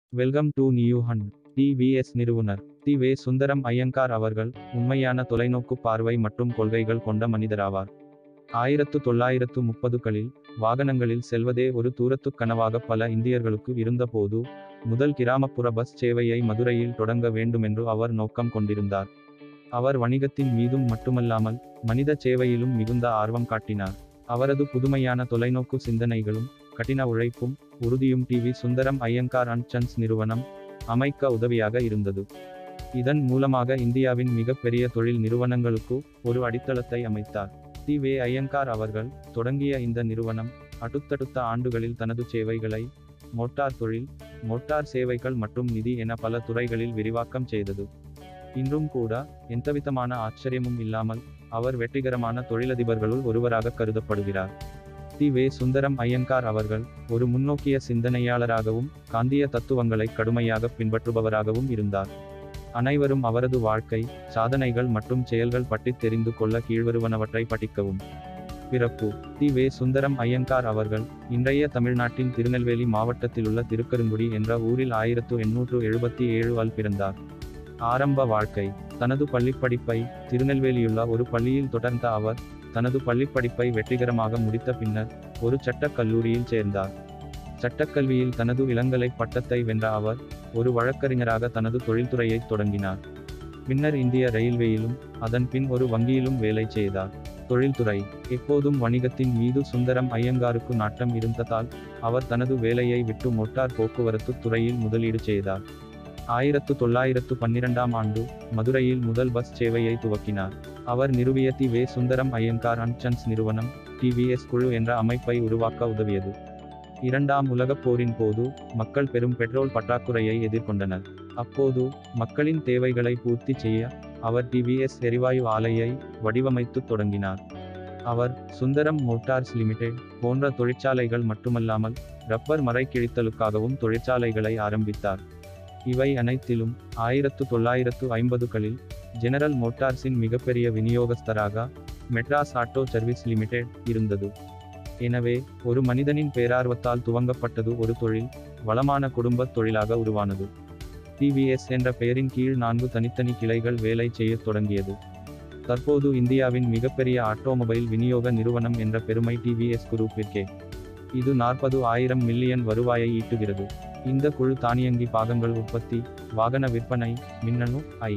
welcome to new hunt TVS நிறுவனர் T V Sundaram Iyengar அவர்கள் உண்மையான தொலைநோக்கு பார்வை மற்றும் கொள்கைகள் கொண்ட மனிதராவார் ஆயிரத்து தொள்ளாயிரத்து முப்பதுகளில் வாகனங்களில் செல்வதே ஒரு தூரத்துக் கனவாக பல இந்தியர்களுக்கு இருந்தபோது முதல் கிராமப்புற பஸ் சேவையை மதுரையில் தொடங்க வேண்டுமென்று அவர் நோக்கம் கொண்டிருந்தார் அவர் வணிகத்தின் மீதும் மட்டுமல்லாமல் மனித சேவையிலும் மிகுந்த ஆர்வம் காட்டினார் அவரது புதுமையான தொலைநோக்கு சிந்தனைகளும் கடின உழைப்பும் உறுதியும் TV Sundaram Iyengar and sons நிறுவனம் அமைக்க உதவியாக இருந்தது இதன் மூலமாக இந்தியாவின் மிகப்பெரிய தொழில் நிறுவனங்களுக்கு ஒரு அடித்தளத்தை அமைத்தார் தி வே ஐயங்கார் அவர்கள் தொடங்கிய இந்த நிறுவனம் அடுத்தடுத்த ஆண்டுகளில் தனது சேவைகளை மோட்டார் தொழில் மோட்டார் சேவைகள் மற்றும் நிதி என பல துறைகளில் விரிவாக்கம் செய்தது இன்றும் கூட எந்தவிதமான ஆச்சரியமும் இல்லாமல் அவர் வெற்றிகரமான தொழிலதிபர்களுள் ஒருவராக கருதப்படுகிறார் தி வே சுந்தரம் ஐயங்கார் அவர்கள் ஒரு முன்னோக்கிய சிந்தனையாளராகவும் காந்திய தத்துவங்களை கடுமையாக பின்பற்றுபவராகவும் இருந்தார் அனைவரும் அவரது வாழ்க்கை சாதனைகள் மற்றும் செயல்கள் பற்றி தெரிந்து கொள்ள கீழ்வருவனவற்றை படிக்கவும் பிறப்பு தி வே சுந்தரம் ஐயங்கார் அவர்கள் இன்றைய தமிழ்நாட்டின் திருநெல்வேலி மாவட்டத்திலுள்ள திருக்கருங்குடி என்ற ஊரில் ஆயிரத்து எண்ணூற்று எழுபத்தி ஏழு அல் பிறந்தார் ஆரம்ப வாழ்க்கை தனது பள்ளிப்படிப்பை திருநெல்வேலியுள்ள ஒரு பள்ளியில் தொடர்ந்த அவர் தனது பள்ளிப்படிப்பை வெற்றிகரமாக முடித்த பின்னர் ஒரு சட்டக் கல்லூரியில் சேர்ந்தார் சட்டக்கல்வியில் தனது இளங்கலை பட்டத்தை வென்ற அவர் ஒரு வழக்கறிஞராக தனது தொழில்துறையை தொடங்கினார் பின்னர் இந்திய ரயில்வேயிலும் அதன் பின் ஒரு வங்கியிலும் வேலை செய்தார் தொழில்துறை எப்போதும் வணிகத்தின் மீது சுந்தரம் ஐயங்காருக்கு நாட்டம் இருந்ததால் அவர் தனது வேலையை விட்டு மோட்டார் போக்குவரத்து துறையில் முதலீடு செய்தார் ஆயிரத்து தொள்ளாயிரத்து பன்னிரெண்டாம் ஆண்டு மதுரையில் முதல் பஸ் சேவையை துவக்கினார் அவர் நிறுவிய T V Sundaram Iyengar and sons நிறுவனம் டிவிஎஸ் குழு என்ற அமைப்பை உருவாக்க உதவியது இரண்டாம் உலகப் போரின் போது மக்கள் பெரும் பெட்ரோல் பற்றாக்குறையை எதிர்கொண்டனர் அப்போது மக்களின் தேவைகளை பூர்த்தி செய்ய அவர் டிவிஎஸ் எரிவாயு ஆலையை வடிவமைத்து தொடங்கினார் அவர் சுந்தரம் மோட்டார்ஸ் லிமிடெட் போன்ற தொழிற்சாலைகள் மட்டுமல்லாமல் ரப்பர் மரை கிழித்தலுக்காகவும் தொழிற்சாலைகளை ஆரம்பித்தார் இவை அனைத்திலும் ஆயிரத்து தொள்ளாயிரத்து ஐம்பதுகளில் ஜெனரல் மோட்டார்ஸின் மிகப்பெரிய விநியோகஸ்தராக மெட்ராஸ் ஆட்டோ சர்வீஸ் லிமிடெட் இருந்தது எனவே ஒரு மனிதனின் பேரார்வத்தால் துவங்கப்பட்டது ஒரு தொழில் வளமான குடும்பத் தொழிலாக உருவானது டிவிஎஸ் என்ற பெயரின் கீழ் நான்கு தனித்தனி கிளைகள் வேலை செய்யத் தொடங்கியது தற்போது இந்தியாவின் மிகப்பெரிய ஆட்டோமொபைல் விநியோக நிறுவனம் என்ற பெருமை டிவிஎஸ் குரூப்பிற்கே இது நாற்பது ஆயிரம் மில்லியன் வருவாயை ஈட்டுகிறது இந்த குழு தானியங்கி பாகங்கள் உற்பத்தி வாகன விற்பனை மின்னணு ஐ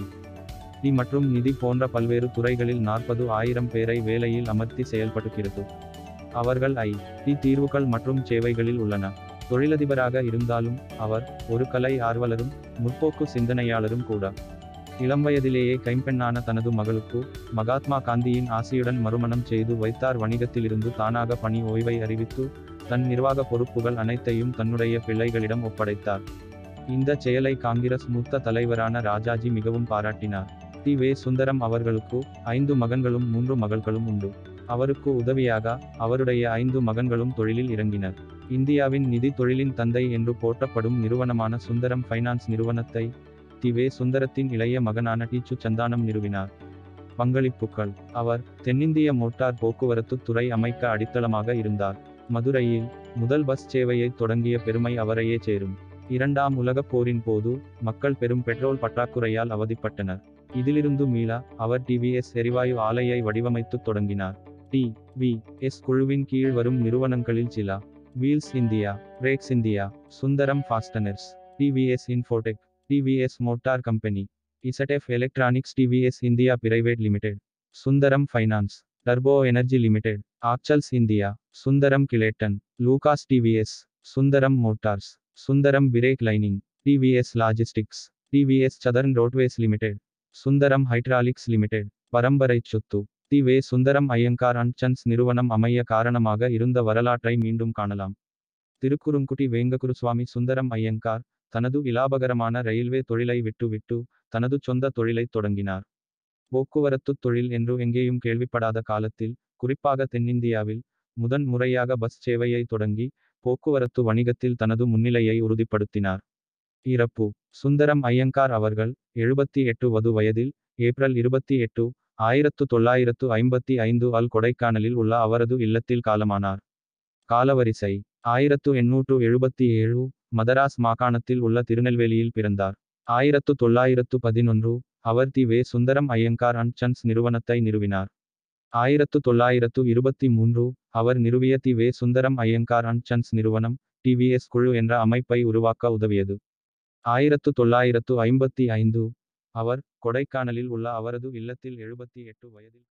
டி மற்றும் நிதி போன்ற பல்வேறு துறைகளில் நாற்பது ஆயிரம் பேரை வேலையில் அமர்த்தி செயல்படுகிறது அவர்கள் ஐ டி தீர்வுகள் மற்றும் சேவைகளில் உள்ளன தொழிலதிபராக இருந்தாலும் அவர் ஒரு கலை ஆர்வலரும் முற்போக்கு சிந்தனையாளரும் கூட இளம் வயதிலேயே கைம்பெண்ணான தனது மகளுக்கு மகாத்மா காந்தியின் ஆசையுடன் மறுமணம் செய்து வைத்தார் வணிகத்திலிருந்து தானாக பணி ஓய்வை அறிவித்து தன் நிர்வாக பொறுப்புகள் அனைத்தையும் தன்னுடைய பிள்ளைகளிடம் ஒப்படைத்தார் இந்த செயலை காங்கிரஸ் மூத்த தலைவரான ராஜாஜி மிகவும் பாராட்டினார் தி வே சுந்தரம் அவர்களுக்கு ஐந்து மகன்களும் மூன்று மகள்களும் உண்டு அவருக்கு உதவியாக அவருடைய ஐந்து மகன்களும் தொழிலில் இறங்கினர் இந்தியாவின் நிதி தொழிலின் தந்தை என்று போற்றப்படும் நிறுவனமான சுந்தரம் ஃபைனான்ஸ் நிறுவனத்தை தி வே சுந்தரத்தின் இளைய மகனான டீச்சு சந்தானம் நிறுவினார் பங்களிப்புகள் அவர் தென்னிந்திய மோட்டார் போக்குவரத்து துறை அமைக்க அடித்தளமாக இருந்தார் மதுரையில் முதல் பஸ் சேவையை தொடங்கிய பெருமை அவரையே சேரும் இரண்டாம் உலகப் போரின் போது மக்கள் பெரும் பெட்ரோல் பற்றாக்குறையால் அவதிப்பட்டனர் இதிலிருந்து மீள அவர் டிவிஎஸ் எரிவாயு ஆலையை வடிவமைத்து தொடங்கினார் டி வி எஸ் குழுவின் கீழ் வரும் நிறுவனங்களில் சில wheels India brakes India Sundaram fasteners TVS infotech TVS motor company ZF electronics TVS India private limited Sundaram finance turbo energy limited axles India Sundaram Clayton Lucas TVS Sundaram motors Sundaram brake lining TVS logistics TVS southern roadways limited Sundaram hydraulics limited பரம்பரை சொத்து T V Sundaram Iyengar and sons நிறுவனம் அமைய காரணமாக இருந்த வரலாற்றை மீண்டும் காணலாம் திருக்குறுங்குடி வேங்ககுருசுவாமி சுந்தரம் ஐயங்கார் தனது இலாபகரமான ரயில்வே தொழிலை விட்டுவிட்டு தனது சொந்த தொழிலை தொடங்கினார் போக்குவரத்து தொழில் என்று எங்கேயும் கேள்விப்படாத காலத்தில் குறிப்பாக தென்னிந்தியாவில் முதன் முறையாக பஸ் சேவையை தொடங்கி போக்குவரத்து வணிகத்தில் தனது முன்னிலையை உறுதிப்படுத்தினார் இறப்பு சுந்தரம் ஐயங்கார் அவர்கள் எழுபத்தி எட்டு வது வயதில் ஏப்ரல் இருபத்தி எட்டு ஆயிரத்து தொள்ளாயிரத்து ஐம்பத்தி ஐந்து அல் கொடைக்கானலில் உள்ள அவரது இல்லத்தில் காலமானார் காலவரிசை ஆயிரத்து எண்ணூற்று எழுபத்தி ஏழு மதராஸ் மாகாணத்தில் உள்ள திருநெல்வேலியில் பிறந்தார் ஆயிரத்து தொள்ளாயிரத்து பதினொன்று அவர் T V Sundaram Iyengar and sons நிறுவனத்தை நிறுவினார் ஆயிரத்து தொள்ளாயிரத்து இருபத்தி மூன்று அவர் நிறுவிய T V Sundaram Iyengar and sons நிறுவனம் டிவிஎஸ் குழு என்ற அமைப்பை உருவாக்க உதவியது ஆயிரத்து தொள்ளாயிரத்து ஐம்பத்தி ஐந்து அவர் கொடைக்கானலில் உள்ள அவரது இல்லத்தில் எழுபத்தி எட்டு வயதில்